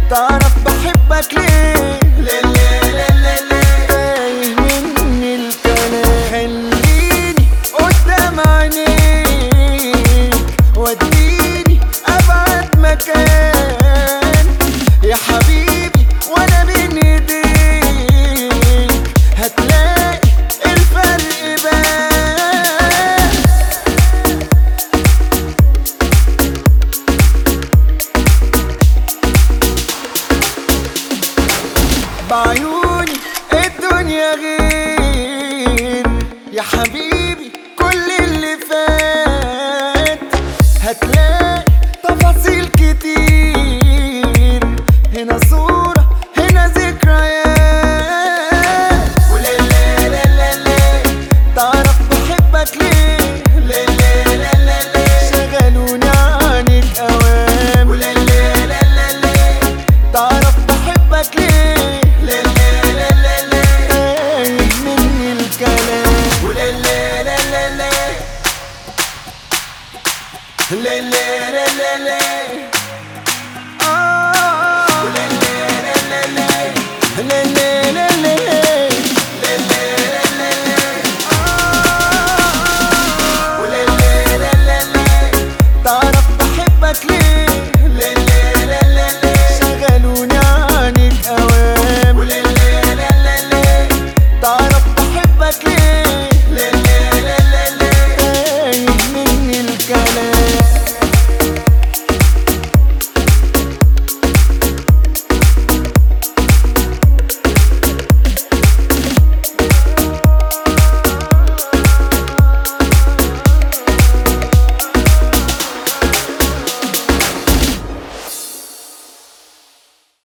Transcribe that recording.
تعرف بحبك ليه تايه مني الكلام خليني قدام عينيك وديني ابعد مكان يا حبيبي وانا بين ايديك هتلاقي الفرق بان بعيوني الدنيا غير يا حبيبي كل اللي فات هتلاقي تفاصيل كتير هنا صورة هنا ذكريات وليلة لا لا تعرف بحبك ليه لا لا لا لا لا شغلوني عنك اوام وليلة لا لا لا تعرف بحبك ليه لا لا لا لا لا تايه مني الكلام ولا لا لا لا لا لا لا لا لا لا